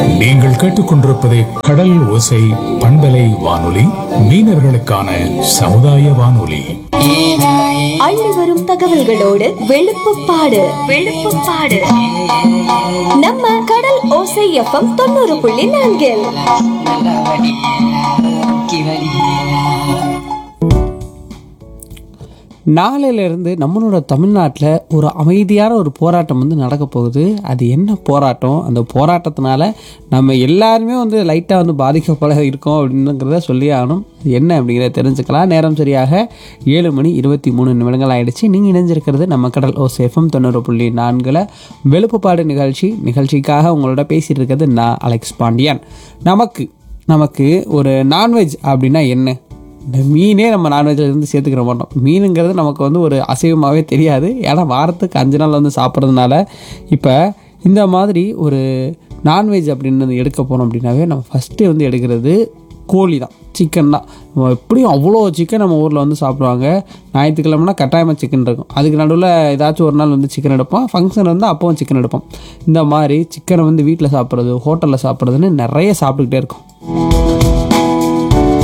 நீங்கள் கேட்டுக்கொண்டிருப்பது கடல் ஓசை பண்பலை வானொலி மீனவர்களுக்கான சமுதாய வானொலி அள்ளி வரும் தகவல்களோடு வெளுப்புப்பாடு வெளுப்புப்பாடு நம்ம கடல் ஓசை எஃப்எம் தொண்ணூறு புள்ளி நான்கில் நல்லா வடி கி வடி நாளையிலேருந்து நம்மளோட தமிழ்நாட்டில் ஒரு அமைதியான ஒரு போராட்டம் வந்து நடக்க போகுது அது என்ன போராட்டம் அந்த போராட்டத்தினால நம்ம எல்லாருமே வந்து லைட்டாக வந்து பாதிக்கப்பட இருக்கோம் அப்படிங்கிறத சொல்லி ஆகணும் அது என்ன அப்படிங்கிறத தெரிஞ்சுக்கலாம் நேரம் சரியாக ஏழு மணி இருபத்தி மூணு நிமிடங்கள் ஆயிடுச்சு நீங்கள் இணைஞ்சிருக்கிறது நம்ம கடல் ஓ சேஃபம் தொண்ணூறு புள்ளி நான்கில் வெளுப்புப்பாடு நிகழ்ச்சி நிகழ்ச்சிக்காக உங்களோட பேசிகிட்டு இருக்கிறது நான் அலெக்ஸ் பாண்டியன் நமக்கு நமக்கு ஒரு நான்வெஜ் அப்படின்னா என்ன இந்த மீனே நம்ம நான்வெஜ்ல இருந்து சேர்த்துக்கிற மாட்டோம் மீனுங்கிறது நமக்கு வந்து ஒரு அசைவமாகவே தெரியாது ஏன்னா வாரத்துக்கு அஞ்சு நாள் வந்து சாப்பிட்றதுனால இப்போ இந்த மாதிரி ஒரு நான்வெஜ் அப்படின்னு எடுக்க போனோம் அப்படின்னாவே நம்ம ஃபஸ்ட்டு வந்து எடுக்கிறது கோழி தான் சிக்கன் தான் நம்ம எப்படியும் அவ்வளோ சிக்கன் நம்ம ஊரில் வந்து சாப்பிடுவாங்க ஞாயிற்றுக்கிழமைனா கட்டாயமாக சிக்கன் இருக்கும் அதுக்கு நடுவில் ஏதாச்சும் ஒரு நாள் வந்து சிக்கன் எடுப்போம் ஃபங்க்ஷன் வந்து அப்பவும் சிக்கன் எடுப்போம் இந்த மாதிரி சிக்கனை வந்து வீட்டில் சாப்பிட்றது ஹோட்டலில் சாப்பிட்றதுன்னு நிறைய சாப்பிட்டுக்கிட்டே இருக்கும் அப்படி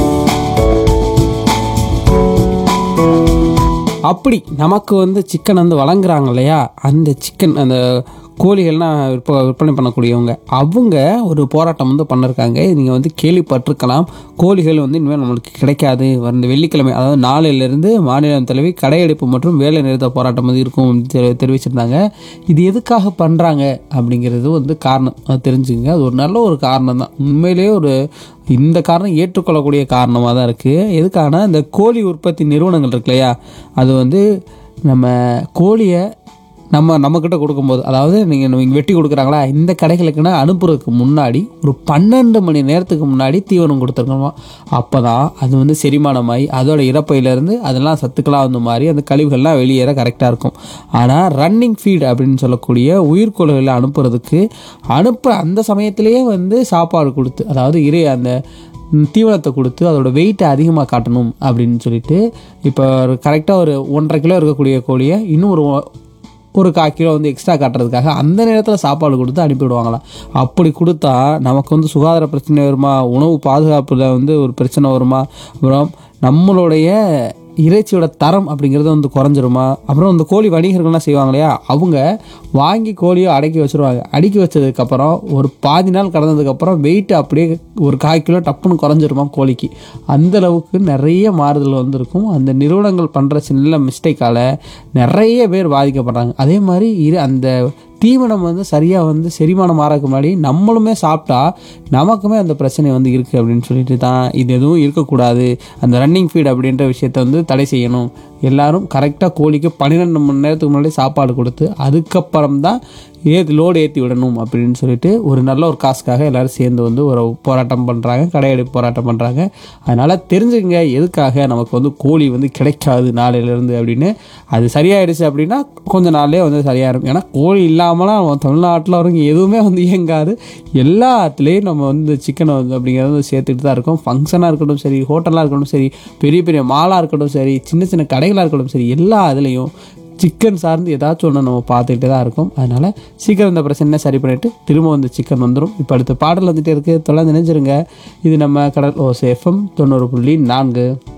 நமக்கு வந்து சிக்கன் வந்து வழங்குறாங்க இல்லையா அந்த சிக்கன் அந்த கோழிகள்லாம் விற்ப விற்பனை பண்ணக்கூடியவங்க அவங்க ஒரு போராட்டம் வந்து பண்ணிருக்காங்க நீங்கள் வந்து கேள்விப்பட்டிருக்கலாம் கோழிகள் வந்து இனிமேல் நம்மளுக்கு கிடைக்காது வந்த வெள்ளிக்கிழமை அதாவது நாளையிலிருந்து மாநிலம் தலைவி கடையடைப்பு மற்றும் வேலை நிறுத்த போராட்டம் வந்து இருக்கும் அப்படின்னு தெரி- தெரிவிச்சிருந்தாங்க இது எதுக்காக பண்ணுறாங்க அப்படிங்கிறது வந்து காரணம் அது தெரிஞ்சுங்க அது ஒரு நல்ல ஒரு காரணம் தான் உண்மையிலேயே ஒரு இந்த காரணம் ஏற்றுக்கொள்ளக்கூடிய காரணமாக தான் இருக்குது எதுக்கான இந்த கோழி உற்பத்தி நிறுவனங்கள் இருக்கு இல்லையா அது வந்து நம்ம கோழியை நம்ம நம்மக்கிட்ட கொடுக்கும்போது அதாவது நீங்கள் நீங்கள் வெட்டி கொடுக்குறாங்களா இந்த கடைகளுக்குன்னா அனுப்புறதுக்கு முன்னாடி ஒரு பன்னெண்டு மணி நேரத்துக்கு முன்னாடி தீவனம் கொடுத்துருக்கணுமா அப்போ தான் அது வந்து செரிமானமாகி அதோட இறப்பையிலேருந்து அதெல்லாம் சத்துக்களாக வந்து மாறி அந்த கழிவுகள்லாம் வெளியேற கரெக்டாக இருக்கும் ஆனால் ரன்னிங் ஃபீட் அப்படின்னு சொல்லக்கூடிய உயிர்கோள்களை அனுப்புறதுக்கு அனுப்புகிற அந்த சமயத்திலேயே வந்து சாப்பாடு கொடுத்து அதாவது இறை அந்த ம், தீவனத்தை கொடுத்து அதோட வெயிட்டை அதிகமாக காட்டணும் அப்படின்னு சொல்லிட்டு இப்போ ஒரு கரெக்டாக ஒரு ஒன்றரை கிலோ இருக்கக்கூடிய கோழியை இன்னும் ஒரு ஒ- ஒரு கால் கிலோ வந்து எக்ஸ்ட்ரா காட்டுறதுக்காக அந்த நேரத்தில் சாப்பாடு கொடுத்து அனுப்பிவிடுவாங்களாம் அப்படி கொடுத்தா நமக்கு வந்து சுகாதார பிரச்சனை வருமா உணவு பாதுகாப்பில் வந்து ஒரு பிரச்சனை வருமா அப்புறம் நம்மளுடைய இறைச்சியோட தரம் அப்படிங்கிறது வந்து குறைஞ்சிருமா அப்புறம் இந்த கோழி வணிகர்கள்லாம் செய்வாங்க இல்லையா அவங்க வாங்கி கோழியை அடக்கி வச்சிருவாங்க அடுக்கி வச்சதுக்கப்புறம் ஒரு பாதி நாள் கடந்ததுக்கப்புறம் வெயிட் அப்படியே ஒரு கால் கிலோ டப்புன்னு குறைஞ்சிருமா கோழிக்கு அந்த அளவுக்கு நிறைய மாறுதல் வந்திருக்கும் அந்த நிறுவனங்கள் பண்ணுற சின்ன மிஸ்டேக்கால் நிறைய பேர் பாதிக்கப்படுறாங்க அதே மாதிரி இரு அந்த தீவனம் வந்து சரியாக வந்து செரிமானம் ஆறதுக்கு முன்னாடி நம்மளுமே சாப்பிட்டா நமக்குமே அந்த பிரச்சனை வந்து இருக்குது அப்படின்னு சொல்லிட்டு தான் இது எதுவும் இருக்கக்கூடாது அந்த ரன்னிங் ஃபீட் அப்படின்ற விஷயத்த வந்து தடை செய்யணும் எல்லாரும் கரெக்டாக கோழிக்கு பன்னிரெண்டு மணி நேரத்துக்கு முன்னாடி சாப்பாடு கொடுத்து அதுக்கப்புறம் தான் ஏற்றி லோடு ஏற்றி விடணும் அப்படின்னு சொல்லிட்டு ஒரு நல்ல ஒரு காசுக்காக எல்லாரும் சேர்ந்து வந்து ஒரு போராட்டம் பண்ணுறாங்க கடையெடுப்பு போராட்டம் பண்ணுறாங்க அதனால் தெரிஞ்சுக்கங்க எதுக்காக நமக்கு வந்து கோழி வந்து கிடைக்காது நாளையிலேருந்து அப்படின்னு அது சரியாயிடுச்சு அப்படின்னா கொஞ்ச நாள்லேயே வந்து சரியாயிரும் ஏன்னா கோழி இல்லாமலாம் நம்ம தமிழ்நாட்டில் வரவங்க எதுவுமே வந்து இயங்காது எல்லாத்துலேயும் நம்ம வந்து சிக்கனை வந்து அப்படிங்கிறத வந்து சேர்த்துட்டு தான் இருக்கோம் ஃபங்க்ஷனாக இருக்கட்டும் சரி ஹோட்டலாக இருக்கட்டும் சரி பெரிய பெரிய மாலாக இருக்கட்டும் சரி சின்ன சின்ன கடைகளாக இருக்கட்டும் சரி எல்லா இதுலேயும் சிக்கன் சார்ந்து ஏதாச்சும் ஒன்று நம்ம பார்த்துக்கிட்டே தான் இருக்கோம் அதனால் சீக்கிரம் இந்த பிரச்சனையை சரி பண்ணிவிட்டு திரும்ப வந்து சிக்கன் வந்துடும் இப்போ அடுத்த பாடல் வந்துட்டே இருக்குது தொடர்ந்து நினைச்சிருங்க இது நம்ம கடல் ஓ சேஃபம் தொண்ணூறு புள்ளி நான்கு